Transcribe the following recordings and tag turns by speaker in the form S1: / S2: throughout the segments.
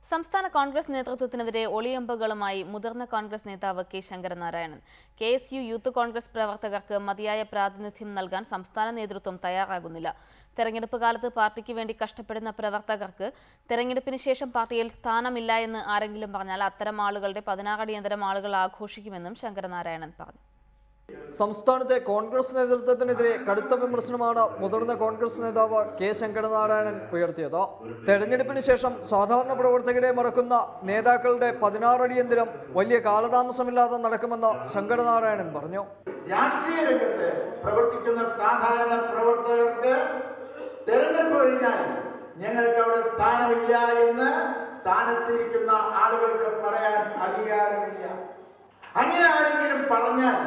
S1: സംസ്ഥാന കോൺഗ്രസ് നേതൃത്വത്തിനെതിരെ ഒളിയമ്പുകളുമായി മുതിർന്ന കോൺഗ്രസ് നേതാവ് കെ ശങ്കരനാരായണൻ കെ എസ് യു യൂത്ത് കോൺഗ്രസ് പ്രവർത്തകർക്ക് മതിയായ പ്രാതിനിധ്യം നൽകാൻ സംസ്ഥാന നേതൃത്വം തയ്യാറാകുന്നില്ല തെരഞ്ഞെടുപ്പ് കാലത്ത് പാർട്ടിക്ക് വേണ്ടി കഷ്ടപ്പെടുന്ന പ്രവർത്തകർക്ക് തെരഞ്ഞെടുപ്പിന് ശേഷം പാർട്ടിയിൽ സ്ഥാനമില്ല എന്ന് ആരെങ്കിലും പറഞ്ഞാൽ അത്തരം ആളുകളുടെ പതിനാറടിയന്തരം ആളുകൾ ആഘോഷിക്കുമെന്നും ശങ്കരനാരായണൻ പറഞ്ഞു
S2: സംസ്ഥാനത്തെ കോൺഗ്രസ് നേതൃത്വത്തിനെതിരെ കടുത്ത വിമർശനമാണ് മുതിർന്ന കോൺഗ്രസ് നേതാവ് കെ ശങ്കരനാരായണൻ ഉയർത്തിയത് തെരഞ്ഞെടുപ്പിന് ശേഷം സാധാരണ പ്രവർത്തകരെ മറക്കുന്ന നേതാക്കളുടെ പതിനാറടിയന്തരം വലിയ കാലതാമസമില്ലാതെ നടക്കുമെന്ന് ശങ്കരനാരായണൻ പറഞ്ഞു
S3: രാഷ്ട്രീയ രംഗത്ത് പ്രവർത്തിക്കുന്ന സാധാരണ പ്രവർത്തകർക്ക് തെരഞ്ഞെടുപ്പ് കഴിഞ്ഞാൽ ഞങ്ങൾക്ക് അവിടെ സ്ഥാനമില്ല എന്ന് സ്ഥാനത്തിരിക്കുന്ന ആളുകൾക്ക് പറയാൻ അധികാരമില്ല അങ്ങനെ ആരെങ്കിലും പറഞ്ഞാൽ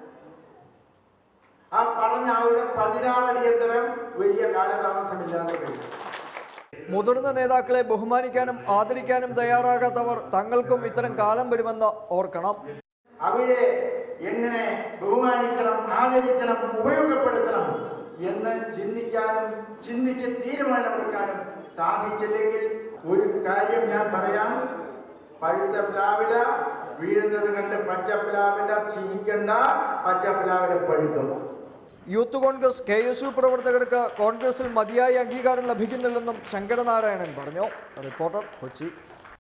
S3: ആ പറഞ്ഞ ആളുടെ പതിനാറടിയന്തരം വലിയ കാലതാമസമില്ലാതെ കഴിയും
S2: മുതിർന്ന നേതാക്കളെ ബഹുമാനിക്കാനും ആദരിക്കാനും തയ്യാറാകാത്തവർ തങ്ങൾക്കും ഇത്തരം കാലം വരുമെന്ന് ഓർക്കണം
S3: അവരെ എങ്ങനെ ബഹുമാനിക്കണം ആദരിക്കണം ഉപയോഗപ്പെടുത്തണം എന്ന് ചിന്തിക്കാനും ചിന്തിച്ച് തീരുമാനമെടുക്കാനും സാധിച്ചില്ലെങ്കിൽ ഒരു കാര്യം ഞാൻ പറയാം പഴുത്ത പ്ലാവില വീഴുന്നത് കണ്ട് പച്ച പ്ലാവില ചിരിക്കണ്ട പച്ച പ്ലാവില പഴുക്കും
S2: യൂത്ത് കോൺഗ്രസ് കെ എസ് യു പ്രവർത്തകർക്ക് കോൺഗ്രസിൽ മതിയായ അംഗീകാരം ലഭിക്കുന്നില്ലെന്നും ശങ്കരനാരായണൻ പറഞ്ഞു റിപ്പോർട്ടർ കൊച്ചി